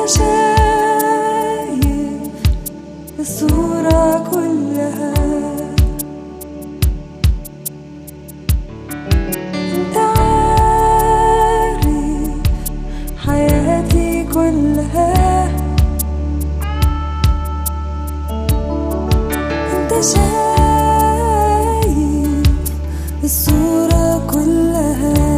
شايف الصورة كلها انت عارف حياتي كلها انت شايف الصورة كلها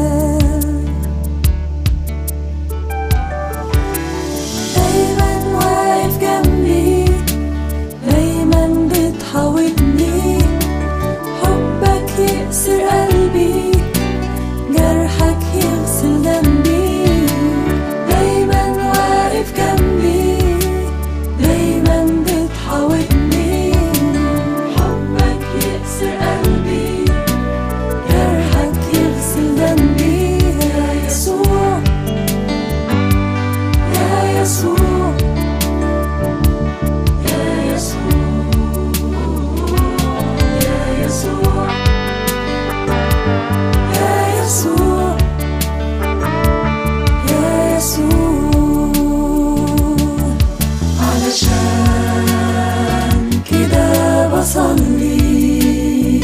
دايما واقف جنبي دايما بتحاوطني حبك يأسر قلبي جرحك يغسل ذنبي دايما واقف جنبي دايما بتحاوطني حبك يأسر قلبي جرحك يغسل ذنبي يا يسوع يا يسوع يا يسوع يا يسوع يا يسوع يا يسوع علشان كده بصلي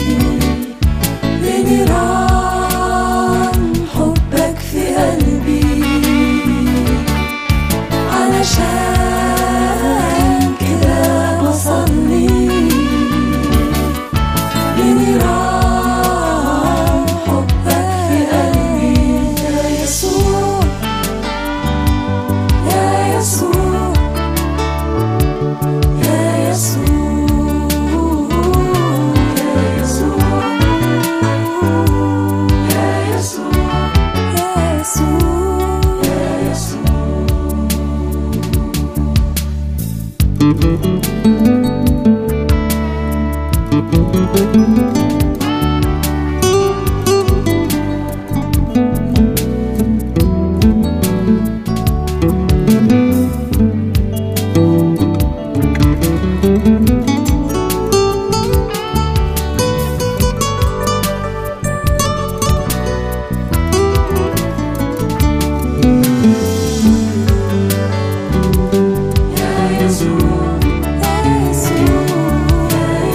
لنيران حبك في قلبي علشان كده بصلي لنيران حبك في قلبي يا يسوع يا يسوع يا يسوع يا يسوع يا يسوع يا يسوع يا يسوع يا يسوع يا يسوع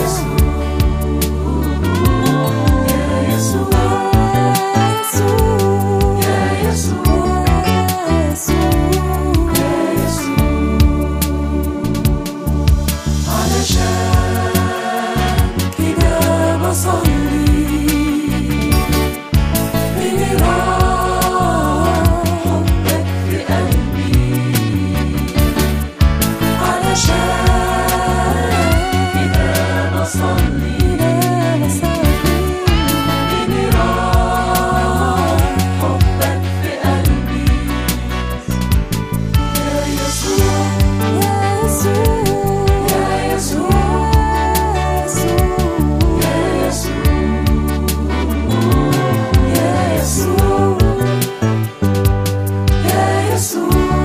يا يسوع يا يسوع يا يسوع علشان كده بصلي بنيران حبك في قلبي علشان كده بصلي بنيران حبك في قلبي يا يسوع يا يسوع يا يسوع يا يسوع يا يسوع يا يسوع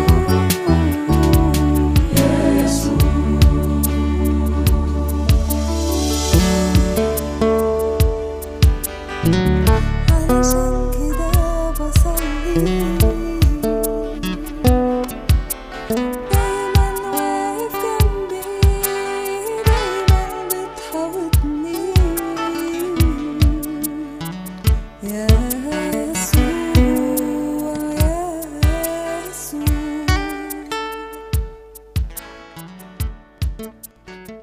يا يسوع علشان كده بصلي دايما واقف جنبي دايما بتحاوطني يا يسوع يا يسوع